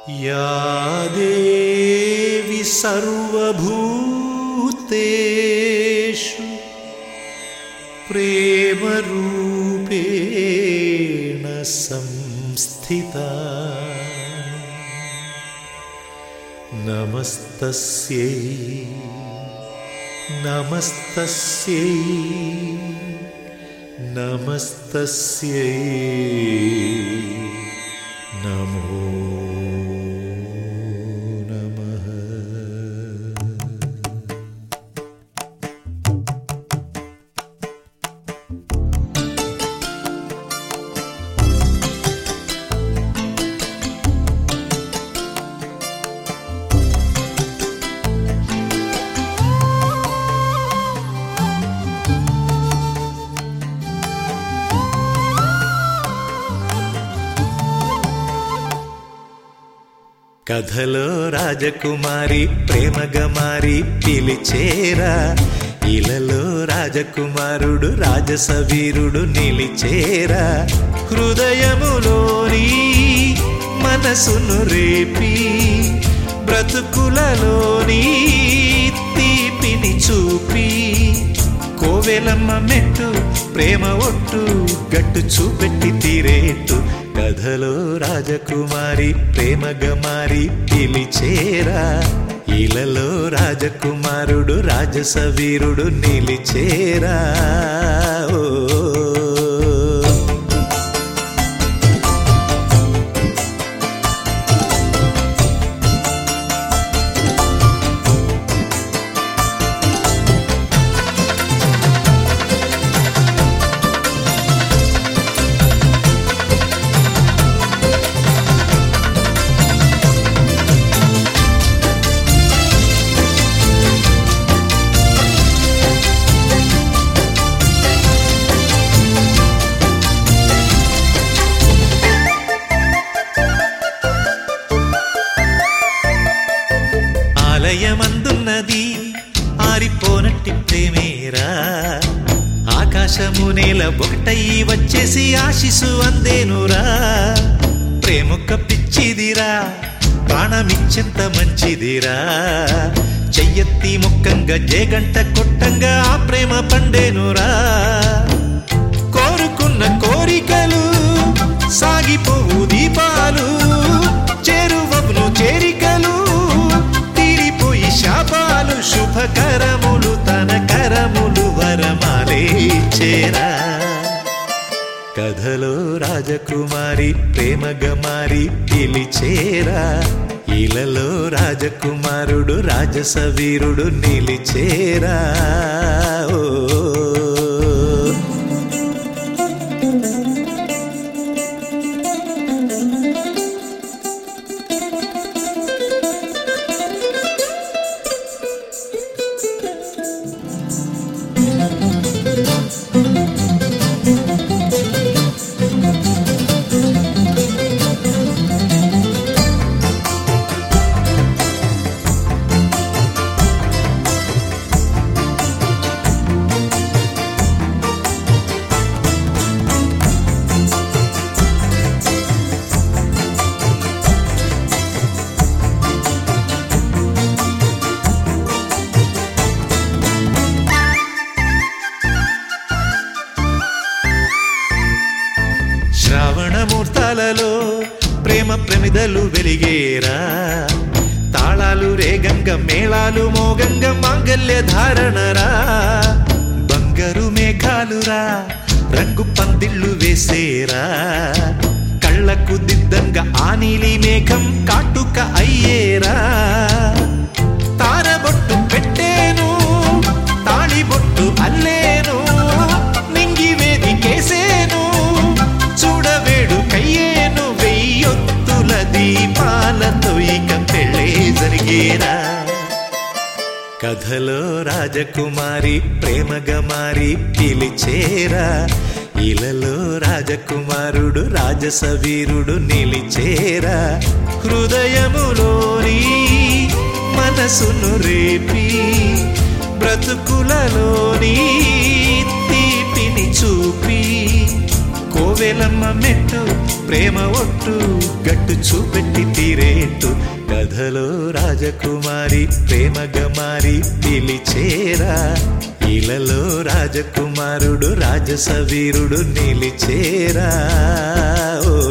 या देवी सर्वभूतेषु प्रेमरूपेण संस्थिता नमस्तस्यै नमस्तस्यै नमस्तस्यै नमो नमः కథలో రాజకుమారి ప్రేమగా మారి పిలిచేరా ఇలలో రాజకుమారుడు రాజసవీరుడు నిలిచేరా హృదయములోని మనసును రేపి బ్రతుకులలోని తీపిని చూపి కోవెలమ్మ మెట్టు ప్రేమ ఒట్టు గట్టు చూపెట్టి తీరేట్టు కథలో రాజకుమారి ప్రేమగా మారి పిలిచేరా ఇలలో రాజకుమారుడు రాజసవీరుడు నిలిచేరా ఓ ఆలయమందున్నది ఆరిపోనట్టి ప్రేమేరా ఆకాశము నేల ఒకటయ్యి వచ్చేసి ఆశిసు అందేనురా ప్రేమొక్క పిచ్చిదిరా ప్రాణమిచ్చెంత మంచిదిరా చెయ్యెత్తి ముక్కంగా జేగంట కొట్టంగా ఆ ప్రేమ పండేనురా కోరుకున్న కోరికలు సాగిపోవు దీపాలు చేరువవును చేరికలు తీరిపోయి శాపాలు శుభకరములు తన కరములు వరమాలే చేరా కథలో రాజకుమారి ప్రేమగా మారి పిలిచేరా ఇలలో రాజకుమారుడు రాజసవీరుడు నిలిచేరా ఓ శ్రావణమూర్తాలలో ప్రేమ ప్రమిదలు వెలిగేరా తాళాలు రేగంగ మేళాలు మోగంగ మాంగల్య ధారణరా బంగారు మేఘాలురా రంగు పందిళ్ళు వేసేరా కళ్ళకు దిద్దంగా ఆ నీలి మేఘం కాటుక అయ్యేరా తారబొట్టు పెట్టేను తాళిబొట్టు అల్లేను నింగి వేదికేసేను చూడవేడు కయ్యేను వెయ్యొత్తుల దీపాలతో ఇక పెళ్ళే జరిగేరా కథలో రాజకుమారి ప్రేమగా మారి పిలిచేరా ఇలలో రాజకుమారుడు రాజసవీరుడు నిలిచేరా హృదయములోని మనసును రేపి బ్రతుకులలోని తీపిని చూపి కోవెలమ్మ మెట్టు ప్రేమ ఒట్టు గట్టు చూపెట్టి తీరేట్టు కథలో రాజకుమారి ప్రేమగా మారి పిలిచేరా ఇలలో రాజకుమారుడు రాజసవీరుడు నిలిచేరా ఓ